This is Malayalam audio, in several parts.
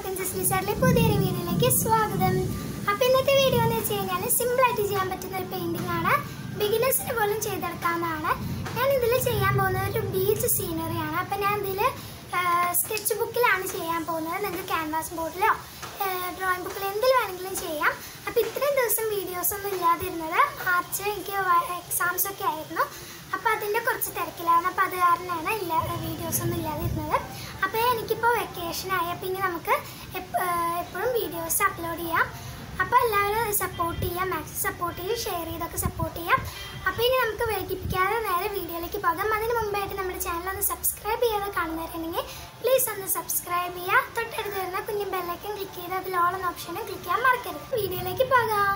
പ്രിൻസസ് ലിസാറിലെ പുതിയൊരു വീഡിയോയിലേക്ക് സ്വാഗതം അപ്പൊ ഇന്നത്തെ വീഡിയോ എന്ന് വെച്ച് കഴിഞ്ഞാൽ സിമ്പിൾ ആയിട്ട് ചെയ്യാൻ പറ്റുന്ന ഒരു പെയിന്റിംഗ് ആണ് ബിഗിനേഴ്സിന് പോലും ചെയ്തെടുക്കാവുന്നതാണ് ഞാൻ ഇതിൽ ചെയ്യാൻ പോകുന്നത് ഒരു ബീച്ച് സീനറി ആണ് അപ്പൊ ഞാൻ ഇതിൽ സ്കെച്ച് ബുക്കിലാണ് ചെയ്യാൻ പോകുന്നത് നിങ്ങൾക്ക് ക്യാൻവാസ് ബോർഡിലോ ഡ്രോയിങ് ബുക്കിൽ എന്തിൽ വേണമെങ്കിലും ചെയ്യാം അപ്പൊ ഇത്രയും ദിവസം വീഡിയോസ് ഒന്നും ഇല്ലാതിരുന്നത് മാർച്ച് എനിക്ക് എക്സാംസ് ഒക്കെ ആയിരുന്നു അപ്പൊ അതിന്റെ കുറച്ച് തിരക്കിലാണ് അപ്പൊ അത് കാരണമാണ് ഇല്ല വീഡിയോസ് ഒന്നും ഇല്ലാതിരുന്നത് അപ്പോൾ എനിക്കിപ്പോൾ വെക്കേഷൻ ആയ പിന്നെ നമുക്ക് എപ്പോഴും വീഡിയോസ് അപ്ലോഡ് ചെയ്യാം അപ്പോൾ എല്ലാവരും സപ്പോർട്ട് ചെയ്യാം മാക്സിമം സപ്പോർട്ട് ചെയ്യും ഷെയർ ചെയ്തൊക്കെ സപ്പോർട്ട് ചെയ്യാം അപ്പോൾ ഇനി നമുക്ക് വൈകിപ്പിക്കാതെ നേരെ വീഡിയോയിലേക്ക് പോകാം അതിന് മുമ്പായിട്ട് നമ്മുടെ ചാനൽ ഒന്ന് സബ്സ്ക്രൈബ് ചെയ്യാതെ കാണുന്നവരുണ്ടെങ്കിൽ പ്ലീസ് ഒന്ന് സബ്സ്ക്രൈബ് ചെയ്യുക തൊട്ടടുത്ത് വരുന്ന കുഞ്ഞു ബെല്ലൈക്കൻ ക്ലിക്ക് ചെയ്ത് അതിൽ ഓൾ എന്ന ഓപ്ഷനും ക്ലിക്ക് ചെയ്യാൻ മറക്കരുത് വീഡിയോയിലേക്ക് പോകാം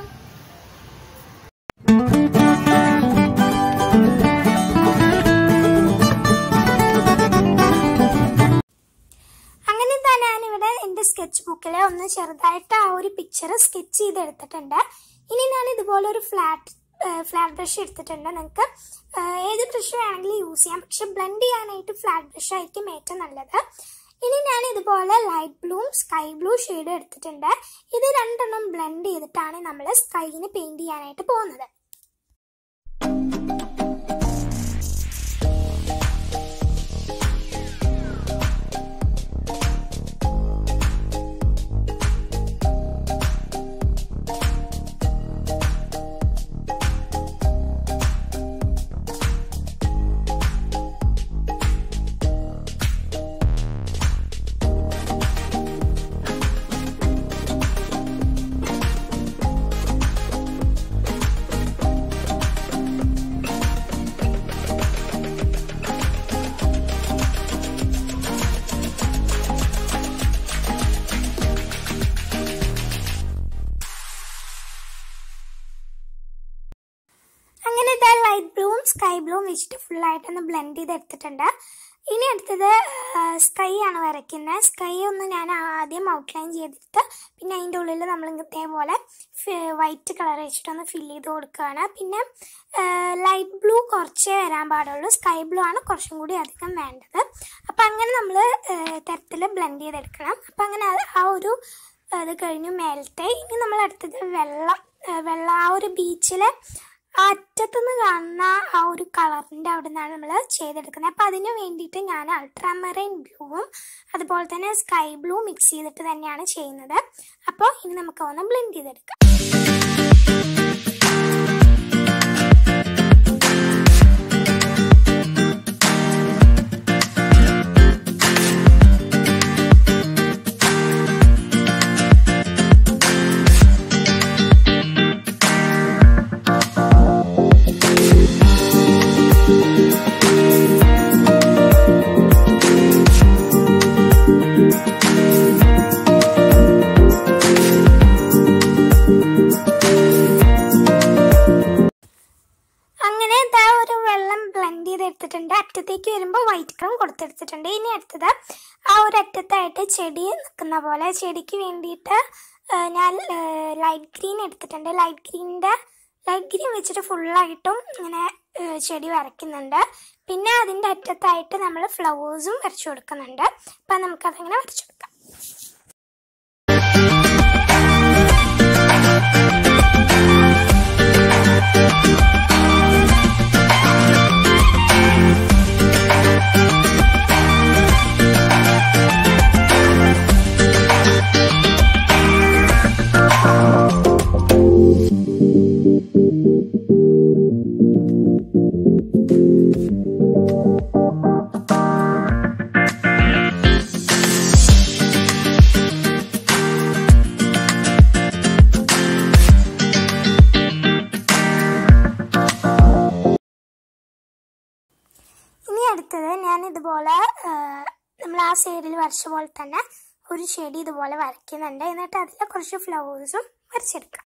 അങ്ങനെ തന്നെ ഞാനിവിടെ എൻ്റെ സ്കെച്ച് ബുക്കിൽ ഒന്ന് ചെറുതായിട്ട് ആ ഒരു പിക്ചർ സ്കെച്ച് ചെയ്തെടുത്തിട്ടുണ്ട് ഇനി ഞാൻ ഇതുപോലെ ഒരു ഫ്ലാറ്റ് ഫ്ലാറ്റ് ബ്രഷ് എടുത്തിട്ടുണ്ട് നിങ്ങൾക്ക് ഏത് ബ്രഷ് വേണമെങ്കിലും യൂസ് ചെയ്യാം പക്ഷെ ബ്ലെൻഡ് ചെയ്യാനായിട്ട് ഫ്ലാറ്റ് ബ്രഷ് ആയിരിക്കും ഏറ്റവും നല്ലത് ഇനി ഞാൻ ഇതുപോലെ ലൈറ്റ് ബ്ലൂവും സ്കൈ ബ്ലൂ ഷെയ്ഡ് എടുത്തിട്ടുണ്ട് ഇത് രണ്ടെണ്ണം ബ്ലെൻഡ് ചെയ്തിട്ടാണ് നമ്മൾ സ്കൈന് പെയിന്റ് ചെയ്യാനായിട്ട് പോകുന്നത് അങ്ങനെ ഇതാ ലൈറ്റ് ബ്ലൂവും സ്കൈ ബ്ലൂവും വെച്ചിട്ട് ഫുള്ളായിട്ടൊന്ന് ബ്ലെൻഡ് ചെയ്തെടുത്തിട്ടുണ്ട് ഇനി അടുത്തത് സ്കൈ ആണ് വരയ്ക്കുന്നത് സ്കൈ ഒന്ന് ഞാൻ ആദ്യം ഔട്ട്ലൈൻ ചെയ്തിട്ട് പിന്നെ അതിൻ്റെ ഉള്ളിൽ നമ്മൾ ഇതേപോലെ വൈറ്റ് കളർ വെച്ചിട്ടൊന്ന് ഫില്ല് ചെയ്ത് കൊടുക്കുകയാണ് പിന്നെ ലൈറ്റ് ബ്ലൂ കുറച്ചേ വരാൻ പാടുള്ളൂ സ്കൈ ബ്ലൂ ആണ് കുറച്ചും കൂടി അധികം വേണ്ടത് അപ്പം അങ്ങനെ നമ്മൾ തരത്തിൽ ബ്ലെൻഡ് ചെയ്തെടുക്കണം അപ്പം അങ്ങനെ ആ ഒരു അത് കഴിഞ്ഞു മേലത്തെ ഇനി നമ്മൾ അടുത്തത് വെള്ളം വെള്ളം ആ ഒരു ബീച്ചിലെ ആ അറ്റത്തുനിന്ന് കാണുന്ന ആ ഒരു കളറിൻ്റെ അവിടെ നിന്നാണ് നമ്മൾ ചെയ്തെടുക്കുന്നത് അപ്പോൾ അതിന് വേണ്ടിയിട്ട് ഞാൻ അൾട്രാമറൈൻ ബ്ലൂവും അതുപോലെ തന്നെ സ്കൈ ബ്ലൂ മിക്സ് ചെയ്തിട്ട് തന്നെയാണ് ചെയ്യുന്നത് അപ്പോൾ ഇനി നമുക്ക് ഒന്ന് ബ്ലെൻഡ് ചെയ്തെടുക്കാം അങ്ങനെ ഇതാ ഒരു വെള്ളം ബ്ലെൻഡ് ചെയ്തെടുത്തിട്ടുണ്ട് അറ്റത്തേക്ക് വരുമ്പോൾ വൈറ്റ് കളർ കൊടുത്തെടുത്തിട്ടുണ്ട് ഇനി അടുത്തത് ആ ഒരു അറ്റത്തായിട്ട് ചെടി നിൽക്കുന്ന പോലെ ചെടിക്ക് വേണ്ടിയിട്ട് ഞാൻ ലൈറ്റ് ഗ്രീൻ എടുത്തിട്ടുണ്ട് ലൈറ്റ് ഗ്രീനിൻ്റെ ലൈറ്റ് ഗ്രീൻ വെച്ചിട്ട് ഫുള്ളായിട്ടും ഇങ്ങനെ ചെടി വരയ്ക്കുന്നുണ്ട് പിന്നെ അതിൻ്റെ അറ്റത്തായിട്ട് നമ്മൾ ഫ്ലവേഴ്സും വരച്ചു കൊടുക്കുന്നുണ്ട് അപ്പം നമുക്കതങ്ങനെ വരച്ചു കൊടുക്കാം ഇനി അടുത്തത് ഞാൻ ഇതുപോലെ നമ്മൾ ആ സൈഡിൽ വരച്ച പോലെ തന്നെ ഒരു ചെടി ഇതുപോലെ വരയ്ക്കുന്നുണ്ട് എന്നിട്ട് അതിൽ കുറച്ച് ഫ്ലവേഴ്സും വരച്ചെടുക്കാം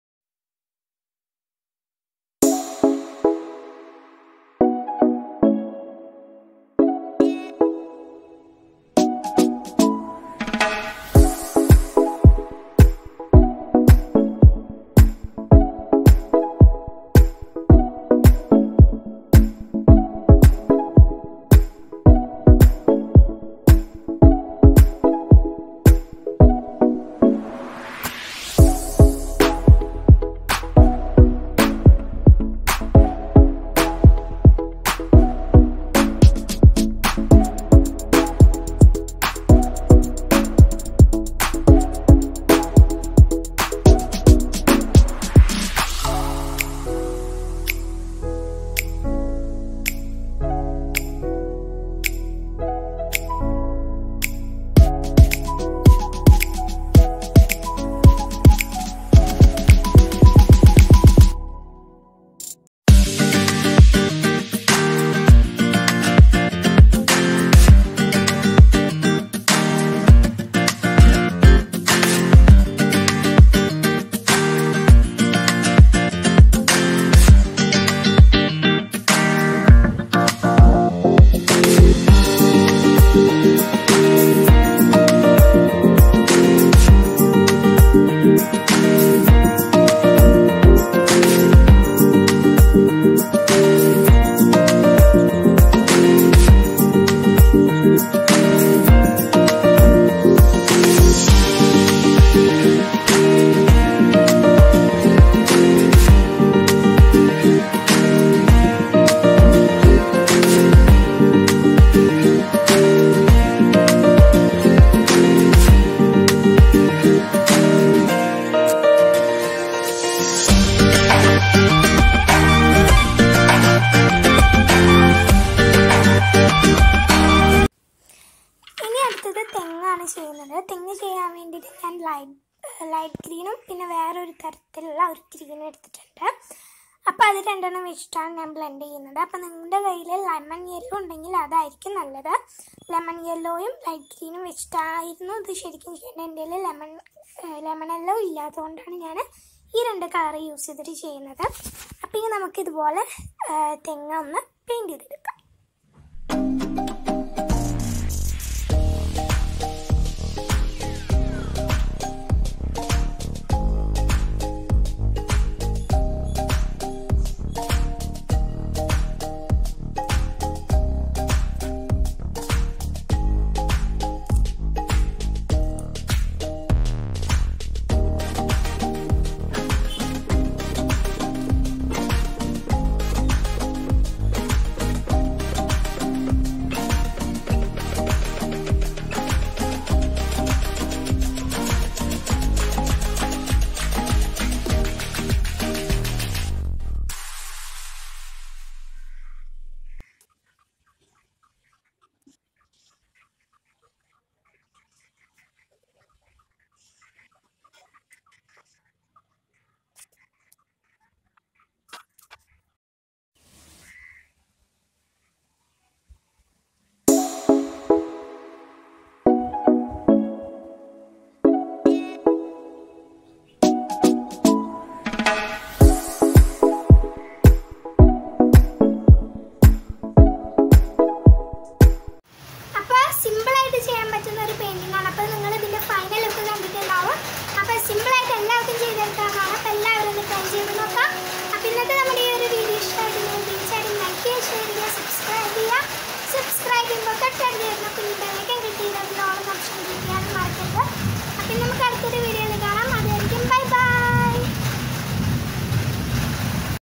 ചെയ്യാൻ വേണ്ടിയിട്ട് ഞാൻ ലൈറ്റ് ലൈറ്റ് ഗ്രീനും പിന്നെ വേറൊരു തരത്തിലുള്ള ഒരു ഗ്രീനും എടുത്തിട്ടുണ്ട് അപ്പോൾ അത് രണ്ടെണ്ണം വെച്ചിട്ടാണ് ഞാൻ ബ്ലെൻഡ് ചെയ്യുന്നത് അപ്പോൾ നിങ്ങളുടെ കയ്യിൽ ലെമൺ യെല്ലോ ഉണ്ടെങ്കിൽ അതായിരിക്കും നല്ലത് ലെമൺ യെല്ലോയും ലൈറ്റ് ഗ്രീനും വെച്ചിട്ടായിരുന്നു ഇത് ശരിക്കും ചെയ്യേണ്ടത് എൻ്റെ കയ്യിൽ ലെമൺ ലെമൺ യെല്ലോ ഇല്ലാത്തതുകൊണ്ടാണ് ഞാൻ ഈ രണ്ട് കളർ യൂസ് ചെയ്തിട്ട് ചെയ്യുന്നത് അപ്പോൾ ഇനി നമുക്കിതുപോലെ ആ, തെങ്ങ ഒന്ന് പെയിൻറ് ചെയ്തെടുക്കാം അപ്പോൾ സിമ്പിളായിട്ട് ചെയ്യാൻ പറ്റുന്ന ഒരു പെയിൻറ്റിംഗ് ആണ് അപ്പോൾ നിങ്ങൾ ഇതിൻ്റെ ഫൈനൽ ലുക്ക് കണ്ടിട്ടുണ്ടാവും അപ്പോൾ സിമ്പിളായിട്ട് എല്ലാവർക്കും ചെയ്തെടുക്കാവുന്നതാണ് അപ്പോൾ എല്ലാവരും ഒന്ന് ട്രൈ ചെയ്ത് നോക്കാം അപ്പോൾ ഇന്നത്തെ നമ്മുടെ ഈ ഒരു വീഡിയോ ഇഷ്ടമായിട്ടുണ്ടെങ്കിൽ തീർച്ചയായിട്ടും ലൈക്ക് ചെയ്യുക ഷെയർ ചെയ്യുക സബ്സ്ക്രൈബ് ചെയ്യുക സബ്സ്ക്രൈബ് ചെയ്യുമ്പോൾ തൊട്ടടുത്ത് വരുന്ന കുഞ്ഞു ബെല്ലൈക്കൻ കിട്ടിയതിനോളം ഓപ്ഷൻ ക്ലിക്ക് ചെയ്യാനും മറക്കരുത് അപ്പോൾ നമുക്ക് അടുത്തൊരു വീഡിയോ